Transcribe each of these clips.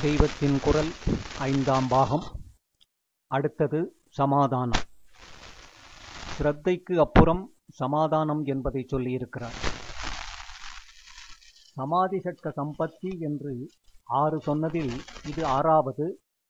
தெய்வத்தின் குரல் ஐந்தாம் பாகம் அடுத்தது சமாதானம் ஸ்ரத்தைக்கு அப்புறம் சமாதானம் என்பதை சொல்லியிருக்கிறார் சமாதி சட்க சம்பத்தி என்று ஆறு சொன்னதில் இது ஆறாவது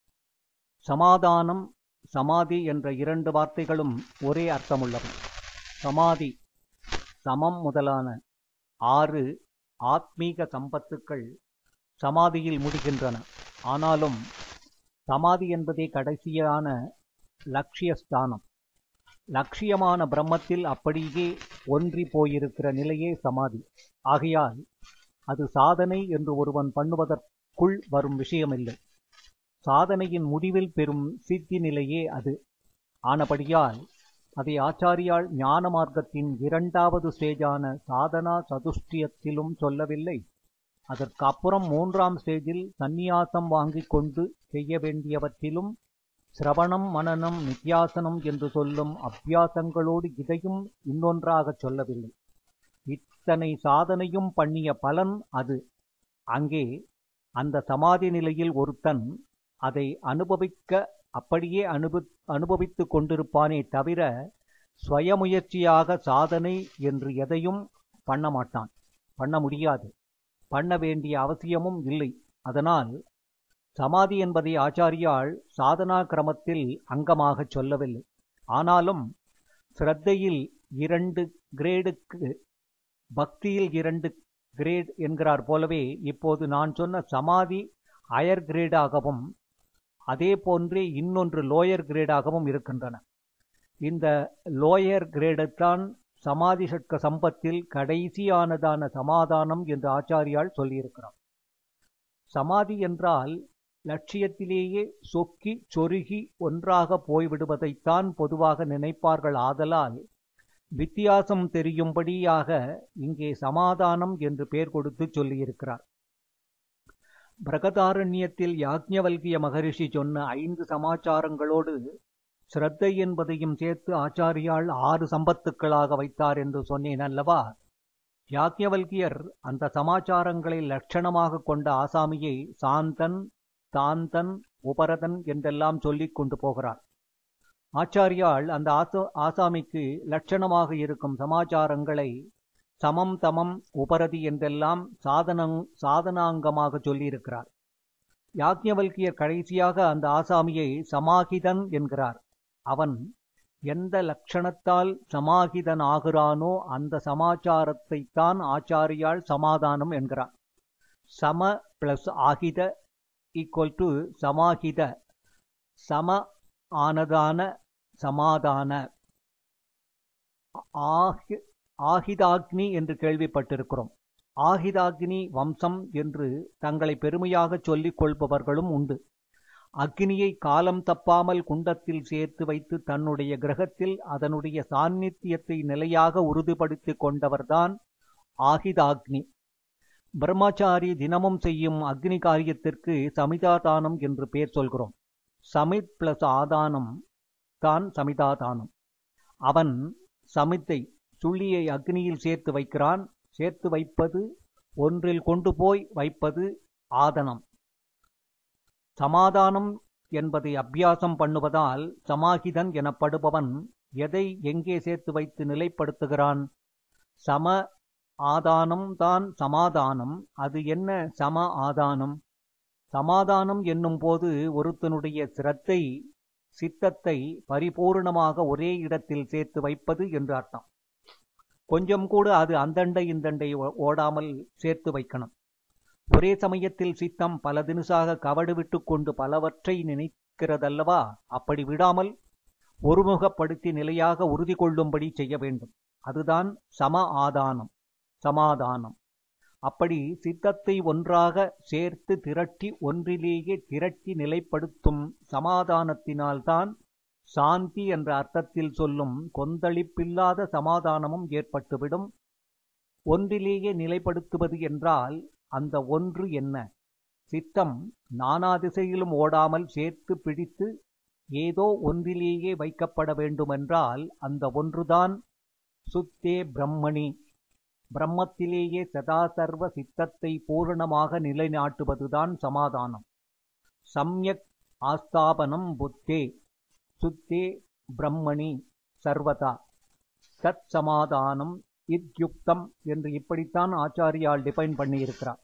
சமாதானம் சமாதி என்ற இரண்டு வார்த்தைகளும் ஒரே அர்த்தமுள்ளவை சமாதி சமம் முதலான ஆறு ஆத்மீக சம்பத்துக்கள் சமாதியில் முடிகின்றன ஆனாலும் சமாதி என்பதே கடைசியான லட்சிய ஸ்தானம் லட்சியமான பிரம்மத்தில் அப்படியே ஒன்றி போயிருக்கிற நிலையே சமாதி ஆகையால் அது சாதனை என்று ஒருவன் பண்ணுவதற்குள் வரும் விஷயமில்லை சாதனையின் முடிவில் பெறும் சித்தி நிலையே அது ஆனபடியால் அதை ஆச்சாரியால் ஞான மார்க்கத்தின் இரண்டாவது ஸ்டேஜான சாதனா சதுஷ்டியத்திலும் சொல்லவில்லை அதற்கு அப்புறம் மூன்றாம் ஸ்டேஜில் சந்நியாசம் வாங்கிக் கொண்டு செய்ய வேண்டியவற்றிலும் சிரவணம் மனனம் நித்தியாசனம் என்று சொல்லும் அபியாசங்களோடு இதையும் இன்னொன்றாக சொல்லவில்லை இத்தனை சாதனையும் பண்ணிய பலன் அது அங்கே அந்த சமாதி நிலையில் ஒருத்தன் அதை அனுபவிக்க அப்படியே அனுப அனுபவித்துக் கொண்டிருப்பானே தவிர சுயமுயற்சியாக சாதனை என்று எதையும் பண்ண மாட்டான் பண்ண முடியாது பண்ண வேண்டிய அவசியமும் இல்லை அதனால் சமாதி என்பதை ஆச்சாரியால் சாதனா கிரமத்தில் அங்கமாக சொல்லவில்லை ஆனாலும் ஸ்ரத்தையில் இரண்டு கிரேடுக்கு பக்தியில் இரண்டு கிரேட் என்கிறார் போலவே இப்போது நான் சொன்ன சமாதி ஹயர் கிரேடாகவும் அதே போன்றே இன்னொன்று லோயர் கிரேடாகவும் இருக்கின்றன இந்த லோயர் கிரேடைத்தான் சமாதி சட்க சம்பத்தில் கடைசியானதான சமாதானம் என்று ஆச்சாரியால் சொல்லியிருக்கிறார் சமாதி என்றால் லட்சியத்திலேயே சொக்கி சொருகி ஒன்றாக போய்விடுவதைத்தான் பொதுவாக நினைப்பார்கள் ஆதலால் வித்தியாசம் தெரியும்படியாக இங்கே சமாதானம் என்று பெயர் கொடுத்து சொல்லியிருக்கிறார் பிரகதாரண்யத்தில் யாக்ஞவல்கிய மகரிஷி சொன்ன ஐந்து சமாச்சாரங்களோடு ஸ்ரத்தை என்பதையும் சேர்த்து ஆச்சாரியால் ஆறு சம்பத்துக்களாக வைத்தார் என்று சொன்னேன் அல்லவா யாக்ஞவல்கியர் அந்த சமாச்சாரங்களை லட்சணமாக கொண்ட ஆசாமியை சாந்தன் தாந்தன் உபரதன் என்றெல்லாம் சொல்லிக் கொண்டு போகிறார் ஆச்சாரியால் அந்த ஆசோ ஆசாமிக்கு லட்சணமாக இருக்கும் சமாச்சாரங்களை சமம் தமம் உபரதி என்றெல்லாம் சாதனங் சாதனாங்கமாக சொல்லியிருக்கிறார் யாக்ஞவல்கியர் கடைசியாக அந்த ஆசாமியை சமாகிதன் என்கிறார் அவன் எந்த லட்சணத்தால் சமாகிதன் ஆகிறானோ அந்த சமாச்சாரத்தை தான் ஆச்சாரியால் சமாதானம் என்கிறார் சம பிளஸ் ஆகித ஈக்குவல் டு சமாகித சம ஆனதான சமாதான ஆகி ஆகிதாக்னி என்று கேள்விப்பட்டிருக்கிறோம் ஆகிதாக்னி வம்சம் என்று தங்களை பெருமையாக சொல்லிக் கொள்பவர்களும் உண்டு அக்னியை காலம் தப்பாமல் குண்டத்தில் சேர்த்து வைத்து தன்னுடைய கிரகத்தில் அதனுடைய சாநித்தியத்தை நிலையாக உறுதிப்படுத்திக் கொண்டவர்தான் ஆகிதாக்னி பிரம்மச்சாரி தினமும் செய்யும் அக்னி காரியத்திற்கு சமிதாதானம் என்று பெயர் சொல்கிறோம் சமித் பிளஸ் ஆதானம் தான் சமிதாதானம் அவன் சமித்தை சுள்ளியை அக்னியில் சேர்த்து வைக்கிறான் சேர்த்து வைப்பது ஒன்றில் கொண்டு போய் வைப்பது ஆதனம் சமாதானம் என்பதை அபியாசம் பண்ணுவதால் சமாகிதன் எனப்படுபவன் எதை எங்கே சேர்த்து வைத்து நிலைப்படுத்துகிறான் சம ஆதானம் தான் சமாதானம் அது என்ன சம ஆதானம் சமாதானம் என்னும் போது ஒருத்தனுடைய சிரத்தை சித்தத்தை பரிபூர்ணமாக ஒரே இடத்தில் சேர்த்து வைப்பது என்று அர்த்தம் கொஞ்சம் கூட அது அந்தண்டை இந்தண்டை ஓடாமல் சேர்த்து வைக்கணும் ஒரே சமயத்தில் சித்தம் பல தினுசாக கவடு விட்டு கொண்டு பலவற்றை நினைக்கிறதல்லவா அப்படி விடாமல் ஒருமுகப்படுத்தி நிலையாக உறுதி கொள்ளும்படி செய்ய வேண்டும் அதுதான் சம ஆதானம் சமாதானம் அப்படி சித்தத்தை ஒன்றாக சேர்த்து திரட்டி ஒன்றிலேயே திரட்டி நிலைப்படுத்தும் சமாதானத்தினால்தான் சாந்தி என்ற அர்த்தத்தில் சொல்லும் கொந்தளிப்பில்லாத சமாதானமும் ஏற்பட்டுவிடும் ஒன்றிலேயே நிலைப்படுத்துவது என்றால் அந்த ஒன்று என்ன சித்தம் நானா திசையிலும் ஓடாமல் சேர்த்து பிடித்து ஏதோ ஒன்றிலேயே வைக்கப்பட வேண்டுமென்றால் அந்த ஒன்றுதான் சுத்தே பிரம்மணி பிரம்மத்திலேயே சதாசர்வ சித்தத்தை பூரணமாக நிலைநாட்டுவதுதான் சமாதானம் சம்யக் ஆஸ்தாபனம் புத்தே சுத்தே பிரம்மணி சர்வதா தத் சமாதானம் இத்யுக்தம் என்று இப்படித்தான் ஆச்சாரியால் டிஃபைன் பண்ணியிருக்கிறார்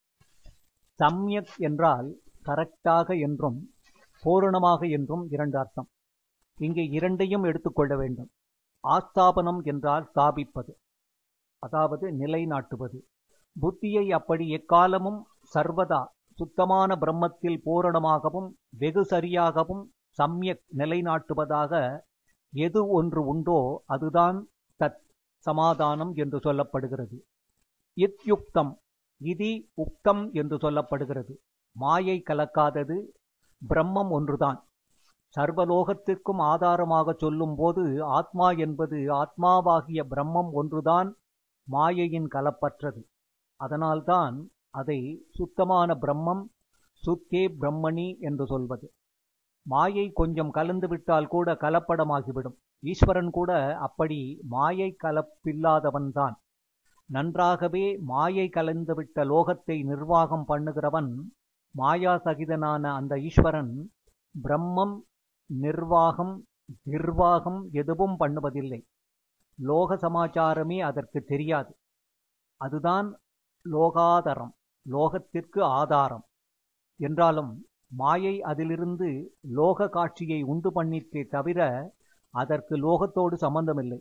சம்யக் என்றால் கரெக்டாக என்றும் பூரணமாக என்றும் இரண்டு அர்த்தம் இங்கே இரண்டையும் எடுத்துக்கொள்ள வேண்டும் ஆஸ்தாபனம் என்றால் ஸ்தாபிப்பது அதாவது நிலைநாட்டுவது புத்தியை அப்படி எக்காலமும் சர்வதா சுத்தமான பிரம்மத்தில் பூரணமாகவும் வெகு சரியாகவும் சம்யக் நிலைநாட்டுவதாக எது ஒன்று உண்டோ அதுதான் தத் சமாதானம் என்று சொல்லப்படுகிறது இத்யுக்தம் இதி உக்தம் என்று சொல்லப்படுகிறது மாயை கலக்காதது பிரம்மம் ஒன்றுதான் சர்வலோகத்திற்கும் ஆதாரமாக சொல்லும்போது ஆத்மா என்பது ஆத்மாவாகிய பிரம்மம் ஒன்றுதான் மாயையின் கலப்பற்றது அதனால்தான் அதை சுத்தமான பிரம்மம் சுத்தே பிரம்மணி என்று சொல்வது மாயை கொஞ்சம் கலந்து விட்டால் கூட கலப்படமாகிவிடும் ஈஸ்வரன் கூட அப்படி மாயை கலப்பில்லாதவன்தான் நன்றாகவே மாயை கலந்துவிட்ட லோகத்தை நிர்வாகம் பண்ணுகிறவன் மாயா சகிதனான அந்த ஈஸ்வரன் பிரம்மம் நிர்வாகம் நிர்வாகம் எதுவும் பண்ணுவதில்லை லோக சமாச்சாரமே அதற்கு தெரியாது அதுதான் லோகாதரம் லோகத்திற்கு ஆதாரம் என்றாலும் மாயை அதிலிருந்து லோக காட்சியை உண்டு பண்ணித்தே தவிர அதற்கு லோகத்தோடு சம்பந்தமில்லை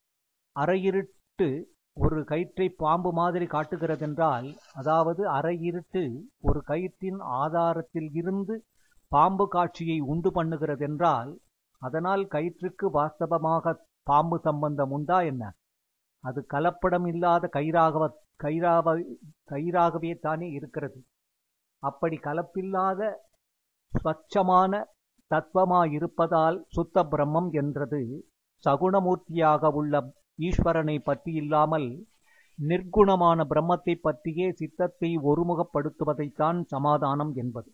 அரையிருட்டு ஒரு கயிற்றை பாம்பு மாதிரி காட்டுகிறதென்றால் அதாவது அரையிருட்டு ஒரு கயிற்றின் ஆதாரத்தில் இருந்து பாம்பு காட்சியை உண்டு பண்ணுகிறதென்றால் அதனால் கயிற்றுக்கு வாஸ்தவமாக பாம்பு சம்பந்தம் உண்டா என்ன அது கலப்படம் இல்லாத கயிறாக கயிறாவ கயிறாகவே தானே இருக்கிறது அப்படி கலப்பில்லாத ஸ்வச்சமான தத்துவமாயிருப்பதால் சுத்த பிரம்மம் என்றது சகுணமூர்த்தியாக உள்ள ஈஸ்வரனை பற்றி இல்லாமல் நிர்குணமான பிரம்மத்தை பற்றியே சித்தத்தை ஒருமுகப்படுத்துவதைத்தான் சமாதானம் என்பது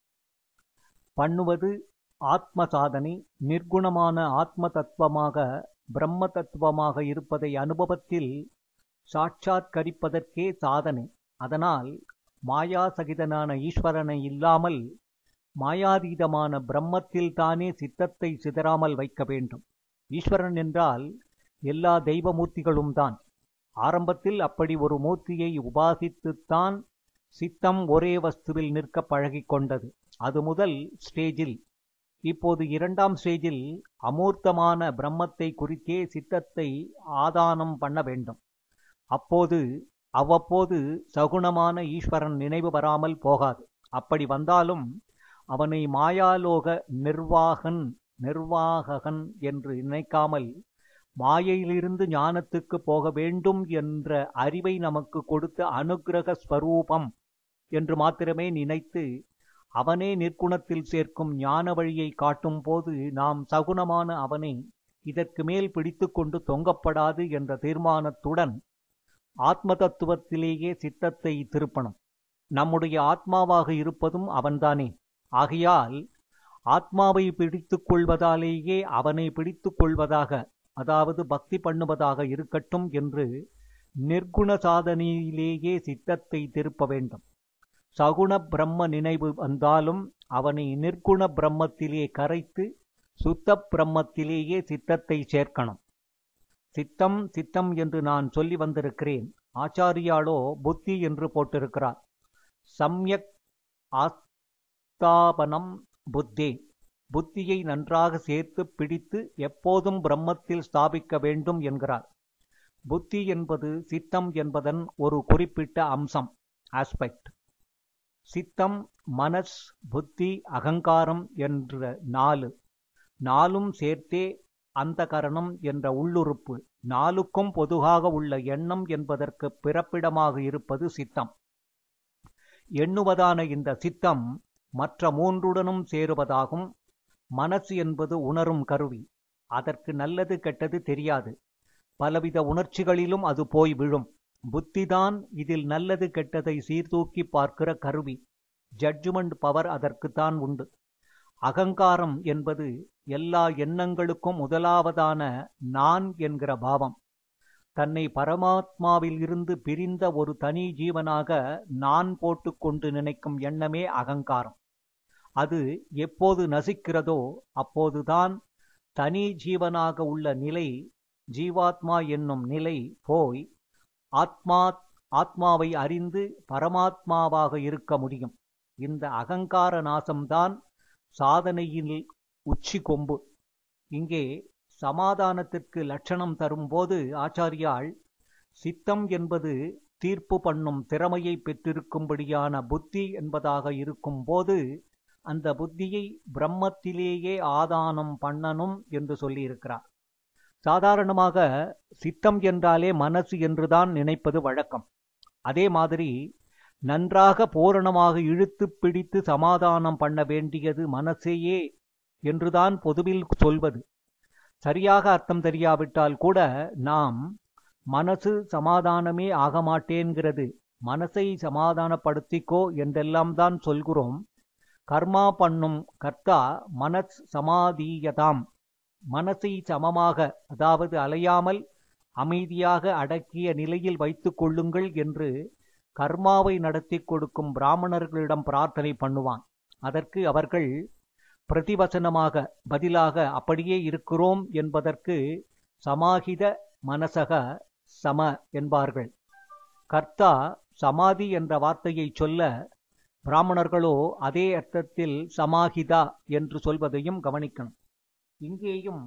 பண்ணுவது ஆத்ம சாதனை நிர்குணமான ஆத்ம தத்துவமாக பிரம்ம தத்துவமாக இருப்பதை அனுபவத்தில் சாட்சாத்கரிப்பதற்கே சாதனை அதனால் மாயா சகிதனான ஈஸ்வரனை இல்லாமல் மாயாதீதமான பிரம்மத்தில் தானே சித்தத்தை சிதறாமல் வைக்க வேண்டும் ஈஸ்வரன் என்றால் எல்லா தெய்வ மூர்த்திகளும் தான் ஆரம்பத்தில் அப்படி ஒரு மூர்த்தியை உபாசித்துத்தான் சித்தம் ஒரே வஸ்துவில் நிற்க பழகிக் கொண்டது அது முதல் ஸ்டேஜில் இப்போது இரண்டாம் ஸ்டேஜில் அமூர்த்தமான பிரம்மத்தை குறித்தே சித்தத்தை ஆதானம் பண்ண வேண்டும் அப்போது அவ்வப்போது சகுணமான ஈஸ்வரன் நினைவு வராமல் போகாது அப்படி வந்தாலும் அவனை மாயாலோக நிர்வாகன் நிர்வாககன் என்று நினைக்காமல் மாயையிலிருந்து ஞானத்துக்கு போக வேண்டும் என்ற அறிவை நமக்கு கொடுத்த அனுக்கிரக ஸ்வரூபம் என்று மாத்திரமே நினைத்து அவனே நிற்குணத்தில் சேர்க்கும் ஞான வழியை காட்டும் போது நாம் சகுனமான அவனை இதற்கு மேல் பிடித்து கொண்டு தொங்கப்படாது என்ற தீர்மானத்துடன் ஆத்ம தத்துவத்திலேயே சித்தத்தை திருப்பணும் நம்முடைய ஆத்மாவாக இருப்பதும் அவன்தானே ஆகையால் ஆத்மாவை பிடித்துக் கொள்வதாலேயே அவனை பிடித்துக் கொள்வதாக அதாவது பக்தி பண்ணுவதாக இருக்கட்டும் என்று நிர்குண சாதனையிலேயே சித்தத்தை திருப்ப வேண்டும் சகுண பிரம்ம நினைவு வந்தாலும் அவனை நிர்குண பிரம்மத்திலே கரைத்து சுத்த பிரம்மத்திலேயே சித்தத்தை சேர்க்கணும் சித்தம் சித்தம் என்று நான் சொல்லி வந்திருக்கிறேன் ஆச்சாரியாலோ புத்தி என்று போட்டிருக்கிறார் சம்யக் ஆஸ்தாபனம் புத்தே புத்தியை நன்றாக சேர்த்து பிடித்து எப்போதும் பிரம்மத்தில் ஸ்தாபிக்க வேண்டும் என்கிறார் புத்தி என்பது சித்தம் என்பதன் ஒரு குறிப்பிட்ட அம்சம் ஆஸ்பெக்ட் சித்தம் மனஸ் புத்தி அகங்காரம் என்ற நாலு நாலும் சேர்த்தே அந்த கரணம் என்ற உள்ளுறுப்பு நாலுக்கும் பொதுவாக உள்ள எண்ணம் என்பதற்கு பிறப்பிடமாக இருப்பது சித்தம் எண்ணுவதான இந்த சித்தம் மற்ற மூன்றுடனும் சேருவதாகும் மனசு என்பது உணரும் கருவி அதற்கு நல்லது கெட்டது தெரியாது பலவித உணர்ச்சிகளிலும் அது போய் விழும் புத்திதான் இதில் நல்லது கெட்டதை சீர்தூக்கி பார்க்கிற கருவி ஜட்ஜ்மெண்ட் பவர் அதற்குத்தான் உண்டு அகங்காரம் என்பது எல்லா எண்ணங்களுக்கும் முதலாவதான நான் என்கிற பாவம் தன்னை பரமாத்மாவில் இருந்து பிரிந்த ஒரு தனி ஜீவனாக நான் போட்டுக்கொண்டு நினைக்கும் எண்ணமே அகங்காரம் அது எப்போது நசிக்கிறதோ அப்போதுதான் தனி ஜீவனாக உள்ள நிலை ஜீவாத்மா என்னும் நிலை போய் ஆத்மா ஆத்மாவை அறிந்து பரமாத்மாவாக இருக்க முடியும் இந்த அகங்கார நாசம்தான் சாதனையில் உச்சி கொம்பு இங்கே சமாதானத்திற்கு லட்சணம் தரும்போது ஆச்சாரியால் சித்தம் என்பது தீர்ப்பு பண்ணும் திறமையை பெற்றிருக்கும்படியான புத்தி என்பதாக இருக்கும்போது அந்த புத்தியை பிரம்மத்திலேயே ஆதானம் பண்ணணும் என்று சொல்லியிருக்கிறார் சாதாரணமாக சித்தம் என்றாலே மனசு என்றுதான் நினைப்பது வழக்கம் அதே மாதிரி நன்றாக பூரணமாக இழுத்து பிடித்து சமாதானம் பண்ண வேண்டியது மனசேயே என்றுதான் பொதுவில் சொல்வது சரியாக அர்த்தம் தெரியாவிட்டால் கூட நாம் மனசு சமாதானமே ஆக மாட்டேங்கிறது மனசை சமாதானப்படுத்திக்கோ என்றெல்லாம் தான் சொல்கிறோம் கர்மா பண்ணும் கர்த்தா மனஸ் சமாதீயதாம் மனசை சமமாக அதாவது அலையாமல் அமைதியாக அடக்கிய நிலையில் வைத்துக் கொள்ளுங்கள் என்று கர்மாவை நடத்தி கொடுக்கும் பிராமணர்களிடம் பிரார்த்தனை பண்ணுவான் அதற்கு அவர்கள் பிரதிவசனமாக பதிலாக அப்படியே இருக்கிறோம் என்பதற்கு சமாஹித மனசக சம என்பார்கள் கர்த்தா சமாதி என்ற வார்த்தையை சொல்ல பிராமணர்களோ அதே அர்த்தத்தில் சமாஹிதா என்று சொல்வதையும் கவனிக்கணும் இங்கேயும்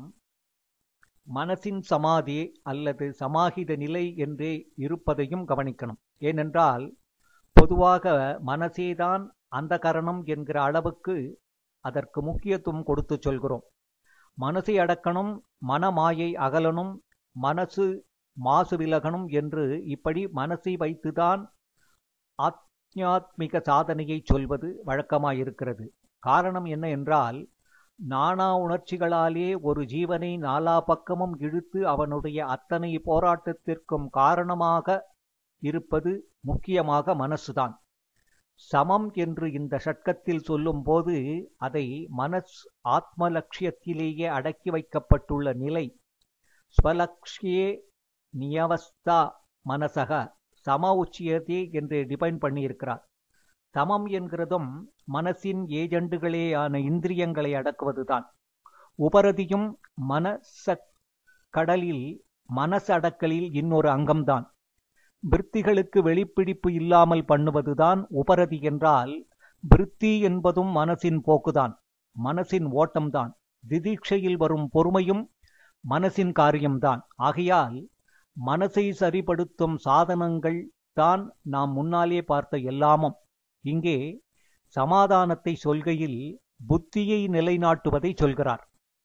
மனசின் சமாதி அல்லது சமாஹித நிலை என்றே இருப்பதையும் கவனிக்கணும் ஏனென்றால் பொதுவாக மனசேதான் அந்த கரணம் என்கிற அளவுக்கு அதற்கு முக்கியத்துவம் கொடுத்து சொல்கிறோம் மனசை அடக்கணும் மனமாயை அகலணும் மனசு மாசு விலகணும் என்று இப்படி மனசை வைத்துதான் ஆத்யாத்மிக சாதனையை சொல்வது வழக்கமாயிருக்கிறது காரணம் என்ன என்றால் நானா உணர்ச்சிகளாலே ஒரு ஜீவனை நாலா பக்கமும் இழுத்து அவனுடைய அத்தனை போராட்டத்திற்கும் காரணமாக இருப்பது முக்கியமாக மனசுதான் சமம் என்று இந்த ஷட்கத்தில் சொல்லும்போது அதை மனஸ் ஆத்ம லட்சியத்திலேயே அடக்கி வைக்கப்பட்டுள்ள நிலை ஸ்வலக்ஷியே நியவஸ்தா மனசக சம உச்சியதே என்று டிபைன் பண்ணியிருக்கிறார் சமம் என்கிறதும் மனசின் ஏஜெண்டுகளேயான இந்திரியங்களை அடக்குவதுதான் உபரதியும் மனச கடலில் மனசு அடக்கலில் இன்னொரு அங்கம்தான் விற்த்திகளுக்கு வெளிப்பிடிப்பு இல்லாமல் பண்ணுவதுதான் உபரதி என்றால் விருத்தி என்பதும் மனசின் போக்குதான் மனசின் ஓட்டம்தான் திதீட்சையில் வரும் பொறுமையும் மனசின் காரியம்தான் ஆகையால் மனசை சரிப்படுத்தும் சாதனங்கள் தான் நாம் முன்னாலே பார்த்த எல்லாமும் இங்கே சமாதானத்தை சொல்கையில் புத்தியை நிலைநாட்டுவதை சொல்கிறார்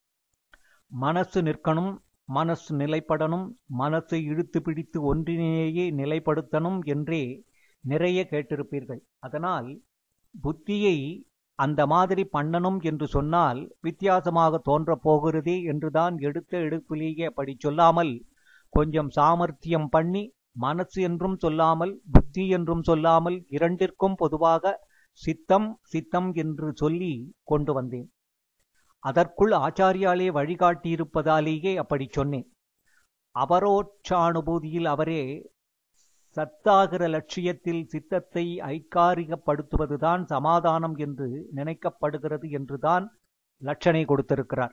மனசு நிற்கணும் மனசு நிலைப்படணும் மனசை இழுத்து பிடித்து ஒன்றினேயே நிலைப்படுத்தணும் என்றே நிறைய கேட்டிருப்பீர்கள் அதனால் புத்தியை அந்த மாதிரி பண்ணணும் என்று சொன்னால் வித்தியாசமாக தோன்றப் போகிறதே என்றுதான் எடுத்த எடுப்பிலேயே அப்படி சொல்லாமல் கொஞ்சம் சாமர்த்தியம் பண்ணி மனசு என்றும் சொல்லாமல் புத்தி என்றும் சொல்லாமல் இரண்டிற்கும் பொதுவாக சித்தம் சித்தம் என்று சொல்லி கொண்டு வந்தேன் அதற்குள் ஆச்சாரியாலே வழிகாட்டியிருப்பதாலேயே அப்படி சொன்னேன் அபரோட்சானுபூதியில் அவரே சத்தாகிற லட்சியத்தில் சித்தத்தை ஐக்காரிகப்படுத்துவதுதான் சமாதானம் என்று நினைக்கப்படுகிறது என்றுதான் லட்சணை கொடுத்திருக்கிறார்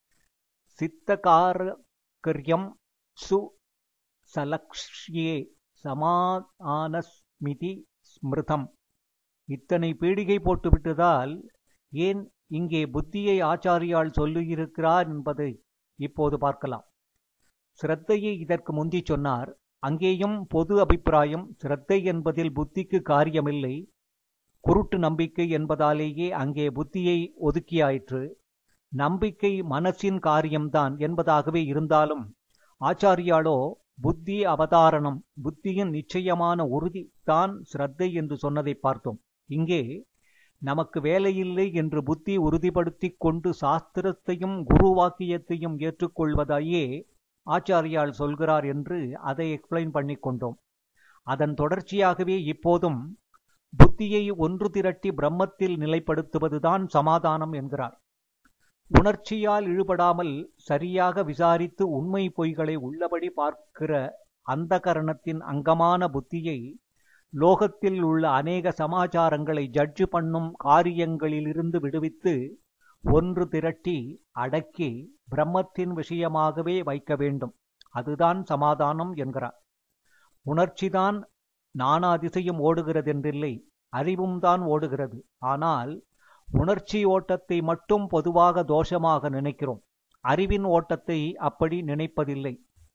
சித்தகாரக்கிரியம் சு சலக்ஷ்யே சமாதானஸ்மிதி ஸ்மிருதம் இத்தனை பீடிகை போட்டுவிட்டதால் ஏன் இங்கே புத்தியை ஆச்சாரியால் சொல்லியிருக்கிறார் என்பதை இப்போது பார்க்கலாம் சிரத்தையை இதற்கு முந்தி சொன்னார் அங்கேயும் பொது அபிப்பிராயம் சிரத்தை என்பதில் புத்திக்கு காரியமில்லை குருட்டு நம்பிக்கை என்பதாலேயே அங்கே புத்தியை ஒதுக்கியாயிற்று நம்பிக்கை மனசின் காரியம்தான் என்பதாகவே இருந்தாலும் ஆச்சாரியாலோ புத்தி அவதாரணம் புத்தியின் நிச்சயமான உறுதி தான் சிரத்தை என்று சொன்னதை பார்த்தோம் இங்கே நமக்கு வேலையில்லை என்று புத்தி உறுதிப்படுத்திக் கொண்டு சாஸ்திரத்தையும் குரு வாக்கியத்தையும் ஏற்றுக்கொள்வதாயே ஆச்சாரியால் சொல்கிறார் என்று அதை எக்ஸ்பிளைன் பண்ணி கொண்டோம் அதன் தொடர்ச்சியாகவே இப்போதும் புத்தியை ஒன்று திரட்டி பிரம்மத்தில் நிலைப்படுத்துவதுதான் சமாதானம் என்கிறார் உணர்ச்சியால் இழுபடாமல் சரியாக விசாரித்து உண்மை பொய்களை உள்ளபடி பார்க்கிற அந்த கரணத்தின் அங்கமான புத்தியை லோகத்தில் உள்ள அநேக சமாச்சாரங்களை ஜட்ஜு பண்ணும் காரியங்களிலிருந்து விடுவித்து ஒன்று திரட்டி அடக்கி பிரம்மத்தின் விஷயமாகவே வைக்க வேண்டும் அதுதான் சமாதானம் என்கிறார் உணர்ச்சிதான் நானா திசையும் ஓடுகிறதென்றில்லை அறிவும் தான் ஓடுகிறது ஆனால் உணர்ச்சி ஓட்டத்தை மட்டும் பொதுவாக தோஷமாக நினைக்கிறோம் அறிவின் ஓட்டத்தை அப்படி நினைப்பதில்லை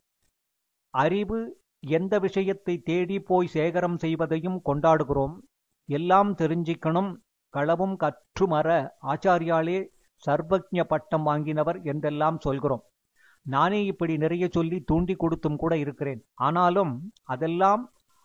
அறிவு எந்த விஷயத்தை தேடி போய் சேகரம் செய்வதையும் கொண்டாடுகிறோம் எல்லாம் தெரிஞ்சிக்கணும் களவும் கற்றுமற ஆச்சாரியாலே சர்வஜ பட்டம் வாங்கினவர் என்றெல்லாம் சொல்கிறோம் நானே இப்படி நிறைய சொல்லி தூண்டி கொடுத்தும் கூட இருக்கிறேன் ஆனாலும் அதெல்லாம்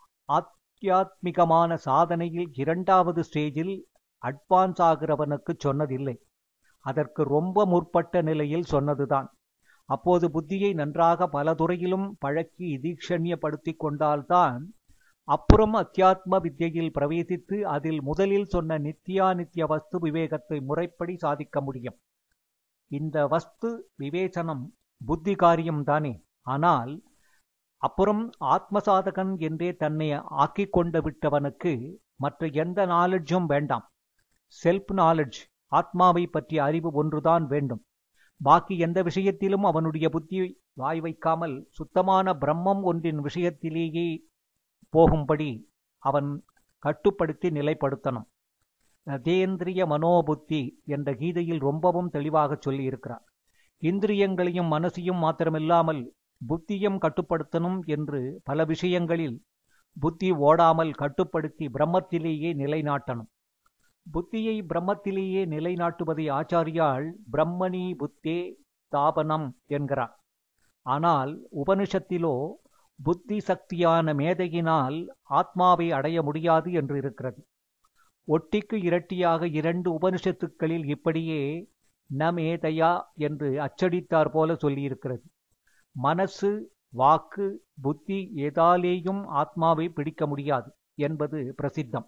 ஆத்தியாத்மிகமான சாதனையில் இரண்டாவது ஸ்டேஜில் அட்வான்ஸ் ஆகிறவனுக்கு சொன்னதில்லை அதற்கு ரொம்ப முற்பட்ட நிலையில் சொன்னதுதான் அப்போது புத்தியை நன்றாக பல துறையிலும் பழக்கி தீக்ஷண்யப்படுத்தி கொண்டால்தான் அப்புறம் அத்தியாத்ம வித்தியில் பிரவேசித்து அதில் முதலில் சொன்ன நித்தியானித்திய வஸ்து விவேகத்தை முறைப்படி சாதிக்க முடியும் இந்த வஸ்து விவேச்சனம் புத்தி காரியம்தானே ஆனால் அப்புறம் ஆத்மசாதகன் என்றே தன்னை ஆக்கிக் கொண்டு விட்டவனுக்கு மற்ற எந்த நாலெட்ஜும் வேண்டாம் செல்ஃப் நாலெட்ஜ் ஆத்மாவை பற்றிய அறிவு ஒன்றுதான் வேண்டும் பாக்கி எந்த விஷயத்திலும் அவனுடைய புத்தி வாய் வைக்காமல் சுத்தமான பிரம்மம் ஒன்றின் விஷயத்திலேயே போகும்படி அவன் கட்டுப்படுத்தி நிலைப்படுத்தணும் அதேந்திரிய மனோபுத்தி என்ற கீதையில் ரொம்பவும் தெளிவாக சொல்லி இருக்கிறார் இந்திரியங்களையும் மனசையும் மாத்திரமில்லாமல் புத்தியும் கட்டுப்படுத்தணும் என்று பல விஷயங்களில் புத்தி ஓடாமல் கட்டுப்படுத்தி பிரம்மத்திலேயே நிலைநாட்டணும் புத்தியை பிரம்மத்திலேயே நிலைநாட்டுவதை ஆச்சாரியால் பிரம்மணி புத்தே தாபனம் என்கிறார் ஆனால் உபனிஷத்திலோ புத்தி சக்தியான மேதையினால் ஆத்மாவை அடைய முடியாது என்று இருக்கிறது ஒட்டிக்கு இரட்டியாக இரண்டு உபனிஷத்துக்களில் இப்படியே ந மேதையா என்று அச்சடித்தார் போல சொல்லியிருக்கிறது மனசு வாக்கு புத்தி ஏதாலேயும் ஆத்மாவை பிடிக்க முடியாது என்பது பிரசித்தம்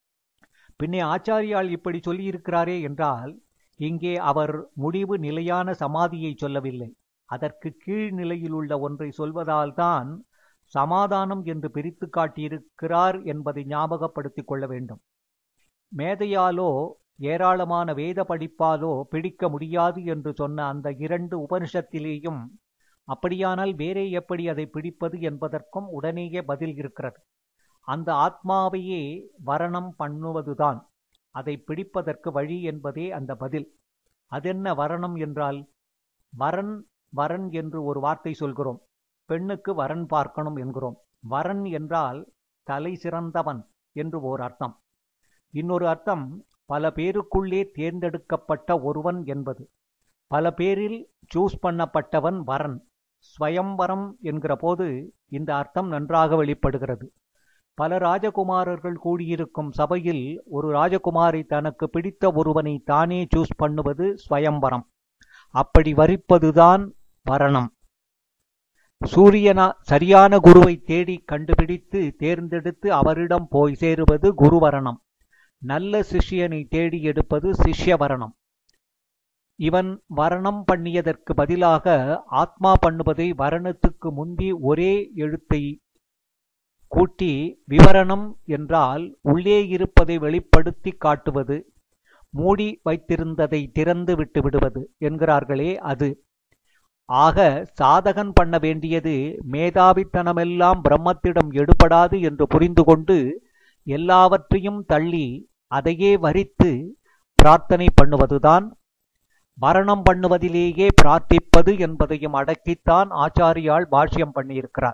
பின்னே ஆச்சாரியால் இப்படி சொல்லியிருக்கிறாரே என்றால் இங்கே அவர் முடிவு நிலையான சமாதியை சொல்லவில்லை அதற்கு கீழ் நிலையில் உள்ள ஒன்றை சொல்வதால்தான் சமாதானம் என்று பிரித்து காட்டியிருக்கிறார் என்பதை ஞாபகப்படுத்திக் கொள்ள வேண்டும் மேதையாலோ ஏராளமான வேத படிப்பாலோ பிடிக்க முடியாது என்று சொன்ன அந்த இரண்டு உபனிஷத்திலேயும் அப்படியானால் வேறே எப்படி அதை பிடிப்பது என்பதற்கும் உடனேயே பதில் இருக்கிறது அந்த ஆத்மாவையே வரணம் பண்ணுவதுதான் அதை பிடிப்பதற்கு வழி என்பதே அந்த பதில் அதென்ன வரணம் என்றால் வரன் வரன் என்று ஒரு வார்த்தை சொல்கிறோம் பெண்ணுக்கு வரன் பார்க்கணும் என்கிறோம் வரன் என்றால் தலை சிறந்தவன் என்று ஓர் அர்த்தம் இன்னொரு அர்த்தம் பல பேருக்குள்ளே தேர்ந்தெடுக்கப்பட்ட ஒருவன் என்பது பல பேரில் சூஸ் பண்ணப்பட்டவன் வரன் ஸ்வயம்வரம் என்கிற போது இந்த அர்த்தம் நன்றாக வெளிப்படுகிறது பல ராஜகுமாரர்கள் கூடியிருக்கும் சபையில் ஒரு ராஜகுமாரி தனக்கு பிடித்த ஒருவனை தானே சூஸ் பண்ணுவது ஸ்வயம்வரம் அப்படி வரிப்பதுதான் வரணம் சூரியனா சரியான குருவை தேடி கண்டுபிடித்து தேர்ந்தெடுத்து அவரிடம் போய் சேருவது குருவரணம் நல்ல சிஷ்யனை தேடி எடுப்பது சிஷ்யவரணம் இவன் வரணம் பண்ணியதற்கு பதிலாக ஆத்மா பண்ணுவதை வரணத்துக்கு முந்தி ஒரே எழுத்தை கூட்டி விவரணம் என்றால் உள்ளே இருப்பதை வெளிப்படுத்தி காட்டுவது மூடி வைத்திருந்ததை திறந்து விட்டு விடுவது என்கிறார்களே அது ஆக சாதகன் பண்ண வேண்டியது மேதாவித்தனமெல்லாம் பிரம்மத்திடம் எடுபடாது என்று புரிந்து கொண்டு எல்லாவற்றையும் தள்ளி அதையே வரித்து பிரார்த்தனை பண்ணுவதுதான் மரணம் பண்ணுவதிலேயே பிரார்த்திப்பது என்பதையும் அடக்கித்தான் ஆச்சாரியால் பாஷ்யம் பண்ணியிருக்கிறார்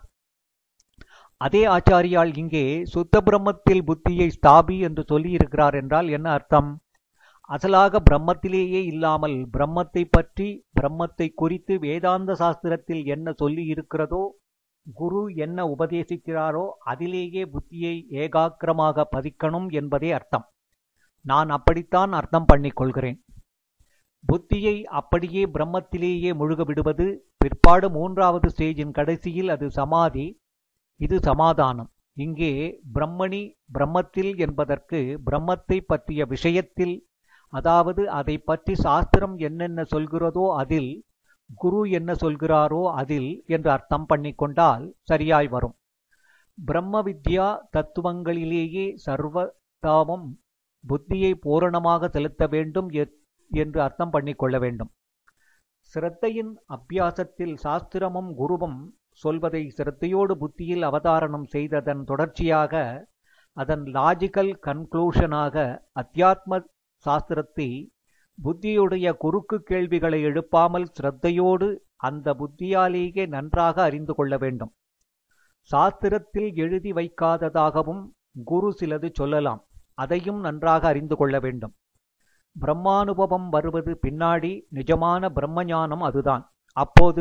அதே ஆச்சாரியால் இங்கே சுத்த பிரம்மத்தில் புத்தியை ஸ்தாபி என்று சொல்லியிருக்கிறார் என்றால் என்ன அர்த்தம் அசலாக பிரம்மத்திலேயே இல்லாமல் பிரம்மத்தை பற்றி பிரம்மத்தை குறித்து வேதாந்த சாஸ்திரத்தில் என்ன சொல்லி இருக்கிறதோ குரு என்ன உபதேசிக்கிறாரோ அதிலேயே புத்தியை ஏகாக்கிரமாக பதிக்கணும் என்பதே அர்த்தம் நான் அப்படித்தான் அர்த்தம் பண்ணிக் கொள்கிறேன் புத்தியை அப்படியே பிரம்மத்திலேயே முழுக விடுவது பிற்பாடு மூன்றாவது ஸ்டேஜின் கடைசியில் அது சமாதி இது சமாதானம் இங்கே பிரம்மணி பிரம்மத்தில் என்பதற்கு பிரம்மத்தை பற்றிய விஷயத்தில் அதாவது அதை பற்றி சாஸ்திரம் என்னென்ன சொல்கிறதோ அதில் குரு என்ன சொல்கிறாரோ அதில் என்று அர்த்தம் பண்ணிக்கொண்டால் சரியாய் வரும் பிரம்ம வித்யா தத்துவங்களிலேயே சர்வதாவும் புத்தியை பூரணமாக செலுத்த வேண்டும் என்று அர்த்தம் பண்ணிக்கொள்ள வேண்டும் சிரத்தையின் அபியாசத்தில் சாஸ்திரமும் குருவும் சொல்வதை சிரத்தையோடு புத்தியில் அவதாரணம் செய்ததன் தொடர்ச்சியாக அதன் லாஜிக்கல் கன்க்ளூஷனாக அத்தியாத்ம சாஸ்திரத்தை புத்தியுடைய குறுக்கு கேள்விகளை எழுப்பாமல் சிரத்தையோடு அந்த புத்தியாலேயே நன்றாக அறிந்து கொள்ள வேண்டும் சாஸ்திரத்தில் எழுதி வைக்காததாகவும் குரு சிலது சொல்லலாம் அதையும் நன்றாக அறிந்து கொள்ள வேண்டும் பிரம்மானுபவம் வருவது பின்னாடி நிஜமான பிரம்மஞானம் அதுதான் அப்போது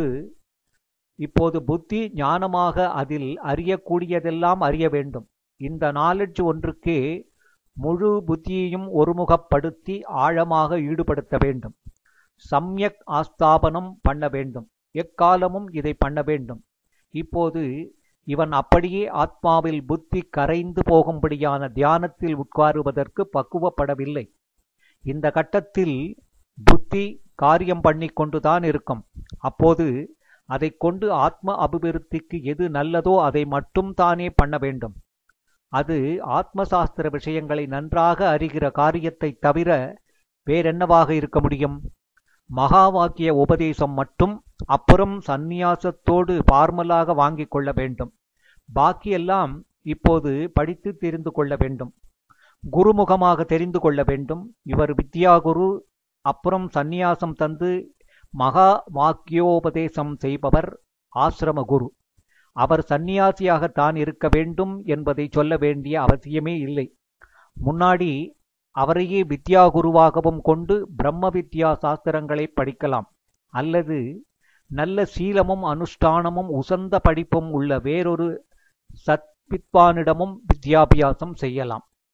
இப்போது புத்தி ஞானமாக அதில் அறியக்கூடியதெல்லாம் அறிய வேண்டும் இந்த நாலெட்ஜ் ஒன்றுக்கே முழு புத்தியையும் ஒருமுகப்படுத்தி ஆழமாக ஈடுபடுத்த வேண்டும் சம்யக் ஆஸ்தாபனம் பண்ண வேண்டும் எக்காலமும் இதை பண்ண வேண்டும் இப்போது இவன் அப்படியே ஆத்மாவில் புத்தி கரைந்து போகும்படியான தியானத்தில் உட்காருவதற்கு பக்குவப்படவில்லை இந்த கட்டத்தில் புத்தி காரியம் பண்ணி கொண்டுதான் இருக்கும் அப்போது அதை கொண்டு ஆத்ம அபிவிருத்திக்கு எது நல்லதோ அதை மட்டும் தானே பண்ண வேண்டும் அது ஆத்மசாஸ்திர விஷயங்களை நன்றாக அறிகிற காரியத்தை தவிர வேறென்னவாக இருக்க முடியும் மகா வாக்கிய உபதேசம் மட்டும் அப்புறம் சந்நியாசத்தோடு பார்மலாக வாங்கிக் கொள்ள வேண்டும் பாக்கியெல்லாம் இப்போது படித்து தெரிந்து கொள்ள வேண்டும் குருமுகமாக தெரிந்து கொள்ள வேண்டும் இவர் வித்யாகுரு அப்புறம் சந்நியாசம் தந்து மகா வாக்கியோபதேசம் செய்பவர் ஆசிரம குரு அவர் சந்நியாசியாக தான் இருக்க வேண்டும் என்பதை சொல்ல வேண்டிய அவசியமே இல்லை முன்னாடி அவரையே வித்யா குருவாகவும் கொண்டு பிரம்ம வித்யா சாஸ்திரங்களை படிக்கலாம் அல்லது நல்ல சீலமும் அனுஷ்டானமும் உசந்த படிப்பும் உள்ள வேறொரு சத்வித்வானிடமும் வித்யாபியாசம் செய்யலாம்